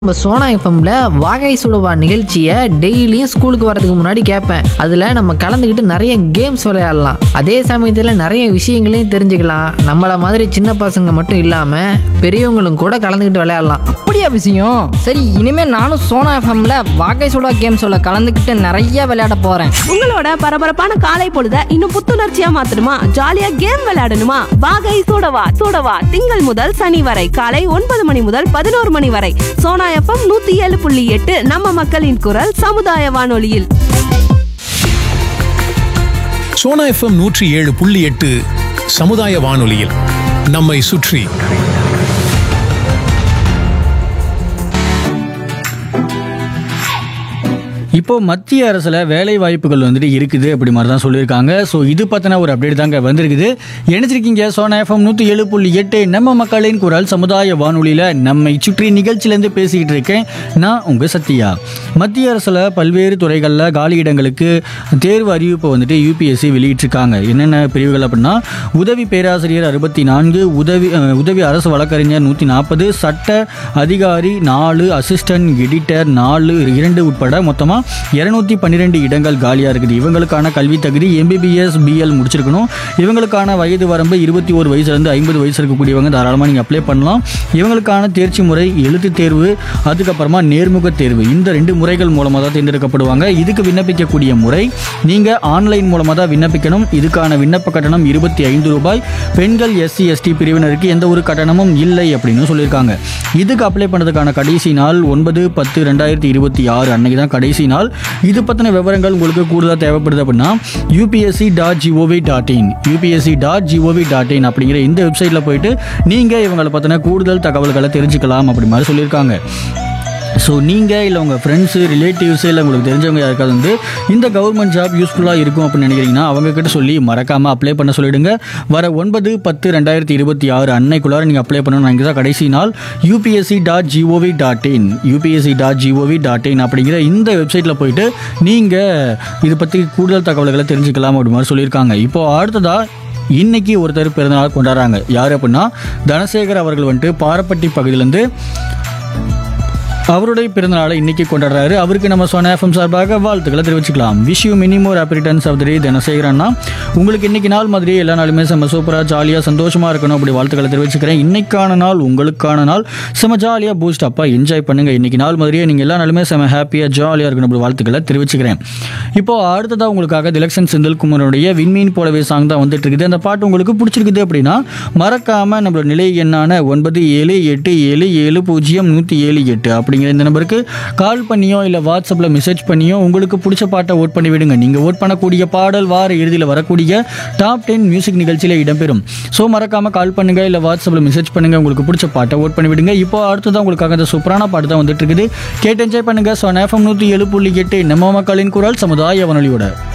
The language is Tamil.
நம்ம சோனா எஃப்எம்ல வாகை சுடுவா நிகழ்ச்சியை டெய்லியும் ஸ்கூலுக்கு வரதுக்கு முன்னாடி கேட்பேன் அதில் நம்ம கலந்துக்கிட்டு நிறைய கேம்ஸ் விளையாடலாம் அதே சமயத்தில் நிறைய விஷயங்களையும் தெரிஞ்சுக்கலாம் நம்மள மாதிரி சின்ன பசங்க மட்டும் இல்லாமல் பெரியவங்களும் கூட கலந்துக்கிட்டு விளையாடலாம் அப்படியா விஷயம் சரி இனிமே நானும் சோனா எஃப்எம்ல வாகை சுடா கேம்ஸோட கலந்துக்கிட்டு நிறைய விளையாட போறேன் உங்களோட பரபரப்பான காலை பொழுத இன்னும் புத்துணர்ச்சியா மாத்தணுமா ஜாலியா கேம் விளையாடணுமா வாகை சூடவா சூடவா திங்கள் முதல் சனி வரை காலை ஒன்பது மணி முதல் பதினோரு மணி வரை சோனா எஃப்எம் நூத்தி ஏழு புள்ளி எட்டு நம்ம மக்களின் குரல் சமுதாய வானொலியில் சோனா எஃப்எம் நூற்றி ஏழு புள்ளி எட்டு சமுதாய வானொலியில் நம்மை சுற்றி இப்போ மத்திய அரசில் வேலை வாய்ப்புகள் வந்துட்டு இருக்குது அப்படி மாதிரி தான் சொல்லியிருக்காங்க ஸோ இது பற்றின ஒரு அப்டேட் தாங்க வந்திருக்குது நினைச்சிருக்கீங்க சோனா எஃப்எம் நூற்றி ஏழு புள்ளி எட்டு நம்ம மக்களின் குரல் சமுதாய வானொலியில் நம்மை சுற்றி நிகழ்ச்சியிலேருந்து பேசிக்கிட்டு இருக்கேன் நான் உங்கள் சத்யா மத்திய அரசில் பல்வேறு துறைகளில் காலி இடங்களுக்கு தேர்வு அறிவிப்பை வந்துட்டு யூபிஎஸ்சி வெளியிட்டிருக்காங்க என்னென்ன பிரிவுகள் அப்படின்னா உதவி பேராசிரியர் அறுபத்தி நான்கு உதவி அஹ், உதவி அரசு வழக்கறிஞர் நூற்றி நாற்பது சட்ட அதிகாரி நாலு அசிஸ்டன்ட் எடிட்டர் நாலு இரண்டு உட்பட மொத்தமாக இரநூத்தி பன்னிரெண்டு இடங்கள் காலியாக இருக்குது இவங்களுக்கான கல்வி தகுதி எம்பிபிஎஸ் பிஎல் முடிச்சிருக்கணும் இவங்களுக்கான வயது வரம்பு இருபத்தி ஒரு வயசுலேருந்து ஐம்பது வயசு இருக்கக்கூடியவங்க தாராளமாக நீங்கள் அப்ளை பண்ணலாம் இவங்களுக்கான தேர்ச்சி முறை எழுத்து தேர்வு அதுக்கப்புறமா நேர்முக தேர்வு இந்த ரெண்டு முறைகள் மூலமாக தான் தேர்ந்தெடுக்கப்படுவாங்க இதுக்கு விண்ணப்பிக்கக்கூடிய முறை நீங்கள் ஆன்லைன் மூலமாக தான் விண்ணப்பிக்கணும் இதுக்கான விண்ணப்ப கட்டணம் இருபத்தி ஐந்து ரூபாய் பெண்கள் எஸ்சி எஸ்டி பிரிவினருக்கு எந்த ஒரு கட்டணமும் இல்லை அப்படின்னு சொல்லியிருக்காங்க இதுக்கு அப்ளை பண்ணதுக்கான கடைசி நாள் ஒன்பது பத்து ரெண்டாயிரத்தி இருபத்தி ஆறு அன்னைக்கு தான் கடைசி நாள் இது பற்றின விவரங்கள் உங்களுக்கு கூடுதலாக தேவைப்படுது அப்படின்னா UPSC dot G O V dot in UPSC dot G O V dot in அப்படிங்கிற இந்த வெப்சைட்டில் போயிட்டு நீங்கள் இவங்களை பற்றின கூடுதல் தகவல்களை தெரிஞ்சுக்கலாம் அப்படி மாதிரி சொல்லியிருக்காங்க ஸோ நீங்கள் இல்லை உங்கள் ஃப்ரெண்ட்ஸு ரிலேட்டிவ்ஸு இல்லை உங்களுக்கு தெரிஞ்சவங்க யாருக்காவது வந்து இந்த கவர்மெண்ட் ஜாப் யூஸ்ஃபுல்லாக இருக்கும் அப்படின்னு நினைக்கிறீங்கன்னா அவங்கக்கிட்ட சொல்லி மறக்காமல் அப்ளை பண்ண சொல்லிடுங்க வர ஒன்பது பத்து ரெண்டாயிரத்தி இருபத்தி ஆறு அன்னைக்குள்ளார நீங்கள் அப்ளை பண்ணணும் அன்றைக்கி தான் கடைசி நாள் UPSC dot G O V dot in UPSC dot G O V dot in அப்படிங்கிற இந்த வெப்சைட்டில் போயிட்டு நீங்கள் இது பற்றி கூடுதல் தகவல்களை தெரிஞ்சுக்கலாம் அப்படி மாதிரி சொல்லியிருக்காங்க இப்போது அடுத்ததாக இன்னைக்கு ஒருத்தர் பிறந்தநாள் கொண்டாடுறாங்க யார் அப்படின்னா தனசேகர் அவர்கள் வந்துட்டு பாரப்பட்டி பகுதியிலேருந்து அவருடைய பிறந்தநாளை இன்னைக்கு கொண்டாடுறாரு அவருக்கு நம்ம சோனா எஃப்எம் சார்பாக வாழ்த்துக்களை தெரிவிச்சுக்கலாம் wish you many more happy returns of the day தனசேகரன்னா உங்களுக்கு இன்னைக்கு நாள் மாதிரி எல்லா நாளுமே செம்ம சூப்பராக ஜாலியாக சந்தோஷமாக இருக்கணும் அப்படி வாழ்த்துக்களை தெரிவிச்சுக்கிறேன் இன்னைக்கான நாள் உங்களுக்கான நாள் செம்ம ஜாலியாக பூஸ்ட் அப்பா என்ஜாய் பண்ணுங்க இன்னைக்கு நாள் மாதிரியே நீங்கள் எல்லா நாளுமே செம்ம ஹாப்பியாக ஜாலியாக இருக்கணும் அப்படி வாழ்த்துக்களை தெரிவிச்சுக்கிறேன் இப்போ அடுத்ததாக உங்களுக்காக திலக்ஷன் செந்தில்குமாரோடைய விண்மீன் போலவே சாங் தான் வந்துட்டு இருக்குது அந்த பாட்டு உங்களுக்கு பிடிச்சிருக்குது அப்படின்னா மறக்காம நம்மளோட நிலை எண்ணான ஒன்பது ஏழு எட்டு ஏழு ஏழு பூஜ்ஜியம் நூற்றி ஏழு எட்டு அப்படிங்கிற இந்த நம்பருக்கு கால் பண்ணியோ இல்லை வாட்ஸ்அப்பில் மெசேஜ் பண்ணியோ உங்களுக்கு பிடிச்ச பாட்டை ஓட் பண்ணி விடுங்க நீங்கள் ஓட் பண்ணக்கூடிய பாடல் வார இறுதியில் வரக்கூடிய டாப் டென் மியூசிக் நிகழ்ச்சியில் இடம்பெறும் ஸோ மறக்காம கால் பண்ணுங்க இல்லை வாட்ஸ்அப்பில் மெசேஜ் பண்ணுங்க உங்களுக்கு பிடிச்ச பாட்டை ஓட் பண்ணி விடுங்க இப்போ அடுத்ததான் உங்களுக்காக இந்த சூப்பரான பாட்டு தான் வந்துட்டு இருக்குது கேட்டு என்ஜாய் பண்ணுங்க ஸோ எஃப்எம் நூற்றி ஏழு புள்ளி எட்டு நம்ம மக்களின் குரல் சமுதாய வானொலியோட